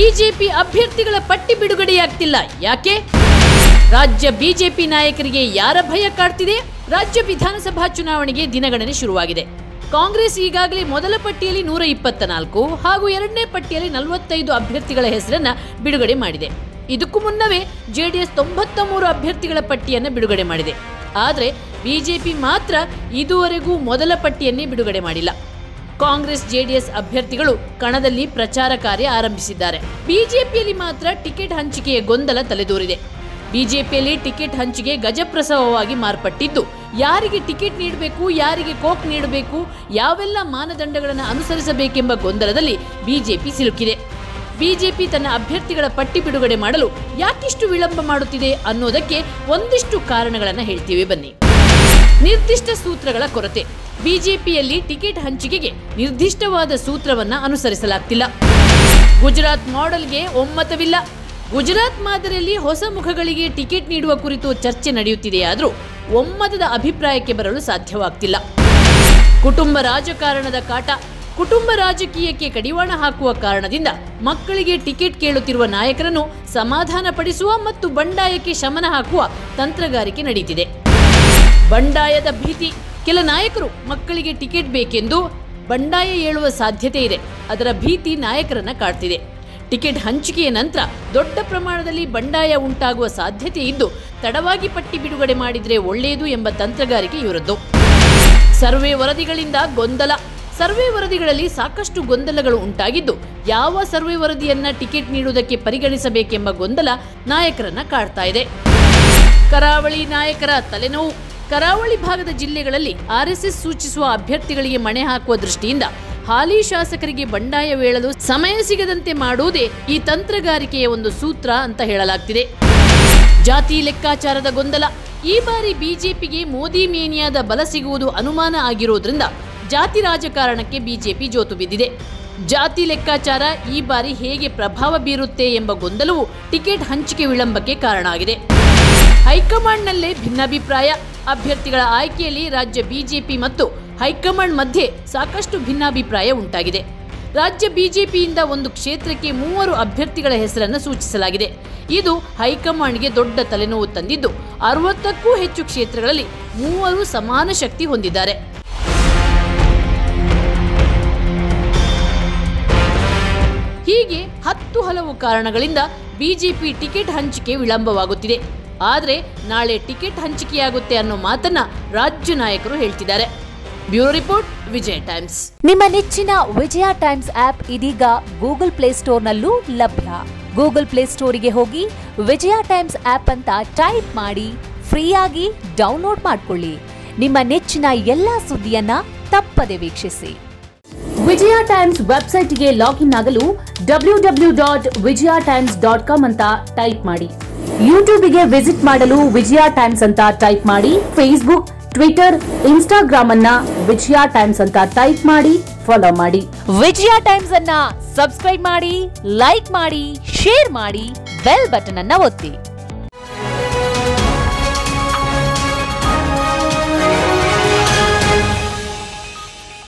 BJP ಅಭ್ಯರ್ಥಿಗಳ ಪಟ್ಟಿ ಬಿಡುಗಡೆಯಾಗ್ತಿಲ್ಲ ಯಾಕೆ ರಾಜ್ಯ ಬಿಜೆಪಿ ನಾಯಕರಿಗೆ ಯಾರ ಭಯ ಕಾಡ್ತಿದೆ ರಾಜ್ಯ ವಿಧಾನಸಭಾ ಚುನಾವಣೆಗೆ ದಿನಗಣನೆ ಶುರುವಾಗಿದೆ ಕಾಂಗ್ರೆಸ್ ಈಗಾಗಲೇ ಮೊದಲ ಪಟ್ಟಿಯಲ್ಲಿ ನೂರ ಇಪ್ಪತ್ತ ನಾಲ್ಕು ಹಾಗೂ ಎರಡನೇ ಪಟ್ಟಿಯಲ್ಲಿ ನಲವತ್ತೈದು ಅಭ್ಯರ್ಥಿಗಳ ಹೆಸರನ್ನ ಬಿಡುಗಡೆ ಮಾಡಿದೆ ಇದಕ್ಕೂ ಮುನ್ನವೇ ಜೆಡಿಎಸ್ ತೊಂಬತ್ತ ಮೂರು ಅಭ್ಯರ್ಥಿಗಳ ಪಟ್ಟಿಯನ್ನು ಬಿಡುಗಡೆ ಮಾಡಿದೆ ಆದರೆ ಬಿಜೆಪಿ ಮಾತ್ರ ಇದುವರೆಗೂ ಮೊದಲ ಪಟ್ಟಿಯನ್ನೇ ಬಿಡುಗಡೆ ಮಾಡಿಲ್ಲ ಕಾಂಗ್ರೆಸ್ ಜೆಡಿಎಸ್ ಅಭ್ಯರ್ಥಿಗಳು ಕಣದಲ್ಲಿ ಪ್ರಚಾರ ಕಾರ್ಯ ಆರಂಭಿಸಿದ್ದಾರೆ ಬಿಜೆಪಿಯಲ್ಲಿ ಮಾತ್ರ ಟಿಕೆಟ್ ಹಂಚಿಕೆಯ ಗೊಂದಲ ತಲೆದೋರಿದೆ ಬಿಜೆಪಿಯಲ್ಲಿ ಟಿಕೆಟ್ ಹಂಚಿಕೆ ಗಜಪ್ರಸವವಾಗಿ ಮಾರ್ಪಟ್ಟಿದ್ದು ಯಾರಿಗೆ ಟಿಕೆಟ್ ನೀಡಬೇಕು ಯಾರಿಗೆ ಕೋಕ್ ನೀಡಬೇಕು ಯಾವೆಲ್ಲ ಮಾನದಂಡಗಳನ್ನು ಅನುಸರಿಸಬೇಕೆಂಬ ಗೊಂದಲದಲ್ಲಿ ಬಿಜೆಪಿ ಸಿಲುಕಿದೆ ಬಿಜೆಪಿ ತನ್ನ ಅಭ್ಯರ್ಥಿಗಳ ಪಟ್ಟಿ ಬಿಡುಗಡೆ ಮಾಡಲು ಯಾಕಿಷ್ಟು ವಿಳಂಬ ಮಾಡುತ್ತಿದೆ ಅನ್ನೋದಕ್ಕೆ ಒಂದಿಷ್ಟು ಕಾರಣಗಳನ್ನು ಹೇಳ್ತೀವಿ ಬನ್ನಿ ನಿರ್ದಿಷ್ಟ ಸೂತ್ರಗಳ ಕೊರತೆ ಬಿಜೆಪಿಯಲ್ಲಿ ಟಿಕೆಟ್ ಹಂಚಿಕೆಗೆ ನಿರ್ದಿಷ್ಟವಾದ ಸೂತ್ರವನ್ನ ಅನುಸರಿಸಲಾಗ್ತಿಲ್ಲ ಗುಜರಾತ್ ಮಾಡೆಲ್ಗೆ ಒಮ್ಮತವಿಲ್ಲ ಗುಜರಾತ್ ಮಾದರಿಯಲ್ಲಿ ಹೊಸ ಮುಖಗಳಿಗೆ ಟಿಕೆಟ್ ನೀಡುವ ಕುರಿತು ಚರ್ಚೆ ನಡೆಯುತ್ತಿದೆಯಾದರೂ ಒಮ್ಮತದ ಅಭಿಪ್ರಾಯಕ್ಕೆ ಬರಲು ಸಾಧ್ಯವಾಗ್ತಿಲ್ಲ ಕುಟುಂಬ ರಾಜಕಾರಣದ ಕಾಟ ಕುಟುಂಬ ರಾಜಕೀಯಕ್ಕೆ ಕಡಿವಾಣ ಹಾಕುವ ಕಾರಣದಿಂದ ಮಕ್ಕಳಿಗೆ ಟಿಕೆಟ್ ಕೇಳುತ್ತಿರುವ ನಾಯಕರನ್ನು ಸಮಾಧಾನಪಡಿಸುವ ಮತ್ತು ಬಂಡಾಯಕ್ಕೆ ಶಮನ ಹಾಕುವ ತಂತ್ರಗಾರಿಕೆ ನಡೀತಿದೆ ಬಂಡಾಯದ ಭೀತಿ ಕೆಲ ನಾಯಕರು ಮಕ್ಕಳಿಗೆ ಟಿಕೆಟ್ ಬೇಕೆಂದು ಬಂಡಾಯ ಏಳುವ ಸಾಧ್ಯತೆ ಇದೆ ಅದರ ಭೀತಿ ನಾಯಕರನ್ನ ಕಾಡ್ತಿದೆ ಟಿಕೆಟ್ ಹಂಚಿಕೆಯ ನಂತರ ದೊಡ್ಡ ಪ್ರಮಾಣದಲ್ಲಿ ಬಂಡಾಯ ಉಂಟಾಗುವ ಸಾಧ್ಯತೆ ಇದ್ದು ತಡವಾಗಿ ಪಟ್ಟಿ ಬಿಡುಗಡೆ ಮಾಡಿದ್ರೆ ಒಳ್ಳೆಯದು ಎಂಬ ತಂತ್ರಗಾರಿಕೆ ಇವರದ್ದು ಸರ್ವೆ ವರದಿಗಳಿಂದ ಗೊಂದಲ ಸರ್ವೆ ವರದಿಗಳಲ್ಲಿ ಸಾಕಷ್ಟು ಗೊಂದಲಗಳು ಉಂಟಾಗಿದ್ದು ಯಾವ ಸರ್ವೆ ವರದಿಯನ್ನ ಟಿಕೆಟ್ ನೀಡುವುದಕ್ಕೆ ಪರಿಗಣಿಸಬೇಕೆಂಬ ಗೊಂದಲ ನಾಯಕರನ್ನ ಕಾಡ್ತಾ ಇದೆ ಕರಾವಳಿ ನಾಯಕರ ತಲೆನೋವು ಕರಾವಳಿ ಭಾಗದ ಜಿಲ್ಲೆಗಳಲ್ಲಿ ಆರ್ಎಸ್ಎಸ್ ಸೂಚಿಸುವ ಅಭ್ಯರ್ಥಿಗಳಿಗೆ ಮಣೆ ಹಾಕುವ ದೃಷ್ಟಿಯಿಂದ ಹಾಲಿ ಶಾಸಕರಿಗೆ ಬಂಡಾಯವೇಳಲು ಸಮಯ ಸಿಗದಂತೆ ಮಾಡುವುದೇ ಈ ತಂತ್ರಗಾರಿಕೆಯ ಒಂದು ಸೂತ್ರ ಅಂತ ಹೇಳಲಾಗ್ತಿದೆ ಜಾತಿ ಲೆಕ್ಕಾಚಾರದ ಗೊಂದಲ ಈ ಬಾರಿ ಬಿಜೆಪಿಗೆ ಮೋದಿ ಮೇನಿಯಾದ ಬಲ ಸಿಗುವುದು ಅನುಮಾನ ಆಗಿರೋದ್ರಿಂದ ಜಾತಿ ರಾಜಕಾರಣಕ್ಕೆ ಬಿಜೆಪಿ ಜೋತು ಬಿದ್ದಿದೆ ಜಾತಿ ಲೆಕ್ಕಾಚಾರ ಈ ಬಾರಿ ಹೇಗೆ ಪ್ರಭಾವ ಬೀರುತ್ತೆ ಎಂಬ ಗೊಂದಲವು ಟಿಕೆಟ್ ಹಂಚಿಕೆ ವಿಳಂಬಕ್ಕೆ ಕಾರಣ ಆಗಿದೆ ಹೈಕಮಾಂಡ್ನಲ್ಲೇ ಭಿನ್ನಾಭಿಪ್ರಾಯ ಅಭ್ಯರ್ಥಿಗಳ ಆಯ್ಕೆಯಲ್ಲಿ ರಾಜ್ಯ ಬಿಜೆಪಿ ಮತ್ತು ಹೈಕಮಾಂಡ್ ಮಧ್ಯೆ ಸಾಕಷ್ಟು ಭಿನ್ನಾಭಿಪ್ರಾಯ ಉಂಟಾಗಿದೆ ರಾಜ್ಯ ಬಿಜೆಪಿಯಿಂದ ಒಂದು ಕ್ಷೇತ್ರಕ್ಕೆ ಮೂವರು ಅಭ್ಯರ್ಥಿಗಳ ಹೆಸರನ್ನು ಸೂಚಿಸಲಾಗಿದೆ ಇದು ಹೈಕಮಾಂಡ್ಗೆ ದೊಡ್ಡ ತಲೆನೋವು ತಂದಿದ್ದು ಅರವತ್ತಕ್ಕೂ ಹೆಚ್ಚು ಕ್ಷೇತ್ರಗಳಲ್ಲಿ ಮೂವರು ಸಮಾನ ಶಕ್ತಿ ಹೊಂದಿದ್ದಾರೆ ಹೀಗೆ ಹತ್ತು ಹಲವು ಕಾರಣಗಳಿಂದ ಬಿಜೆಪಿ ಟಿಕೆಟ್ ಹಂಚಿಕೆ ವಿಳಂಬವಾಗುತ್ತಿದೆ ಆದರೆ ನಾಳೆ ಟಿಕೆಟ್ ಹಂಚಿಕೆಯಾಗುತ್ತೆ ಅನ್ನೋ ಮಾತನ್ನ ರಾಜ್ಯ ನಾಯಕರು ಹೇಳ್ತಿದ್ದಾರೆ ಬ್ಯೂರೋ ರಿಪೋರ್ಟ್ ವಿಜಯ್ ಟೈಮ್ಸ್ ನಿಮ್ಮ ನೆಚ್ಚಿನ ವಿಜಯ ಟೈಮ್ಸ್ ಆಪ್ ಇದೀಗ ಗೂಗಲ್ ಪ್ಲೇಸ್ಟೋರ್ನಲ್ಲೂ ಲಭ್ಯ ಗೂಗಲ್ ಪ್ಲೇಸ್ಟೋರಿಗೆ ಹೋಗಿ ವಿಜಯ ಟೈಮ್ಸ್ ಆಪ್ ಅಂತ ಟೈಪ್ ಮಾಡಿ ಫ್ರೀಯಾಗಿ ಡೌನ್ಲೋಡ್ ಮಾಡ್ಕೊಳ್ಳಿ ನಿಮ್ಮ ನೆಚ್ಚಿನ ಎಲ್ಲಾ ಸುದ್ದಿಯನ್ನ ತಪ್ಪದೆ ವೀಕ್ಷಿಸಿ ವಿಜಯ ಟೈಮ್ಸ್ ವೆಬ್ಸೈಟ್ಗೆ ಲಾಗಿನ್ ಆಗಲು W W dot Vijay Times dot com ಅಂತ ಟೈಪ್ ಮಾಡಿ ಯೂಟ್ಯೂಬ್ಗೆ ವಿಸಿಟ್ ಮಾಡಲು ವಿಜಯ ಟೈಮ್ಸ್ ಅಂತ ಟೈಪ್ ಮಾಡಿ ಫೇಸ್ಬುಕ್ ಟ್ವಿಟರ್ ಇನ್ಸ್ಟಾಗ್ರಾಮ್ ಅನ್ನ ವಿಜಯ ಟೈಮ್ಸ್ ಅಂತ ಟೈಪ್ ಮಾಡಿ ಫಾಲೋ ಮಾಡಿ ವಿಜಯ ಟೈಮ್ಸ್ ಅನ್ನ ಸಬ್ಸ್ಕ್ರೈಬ್ ಮಾಡಿ ಲೈಕ್ ಮಾಡಿ ಶೇರ್ ಮಾಡಿ ಬೆಲ್ ಬಟನ್ ಅನ್ನ ಒತ್ತಿ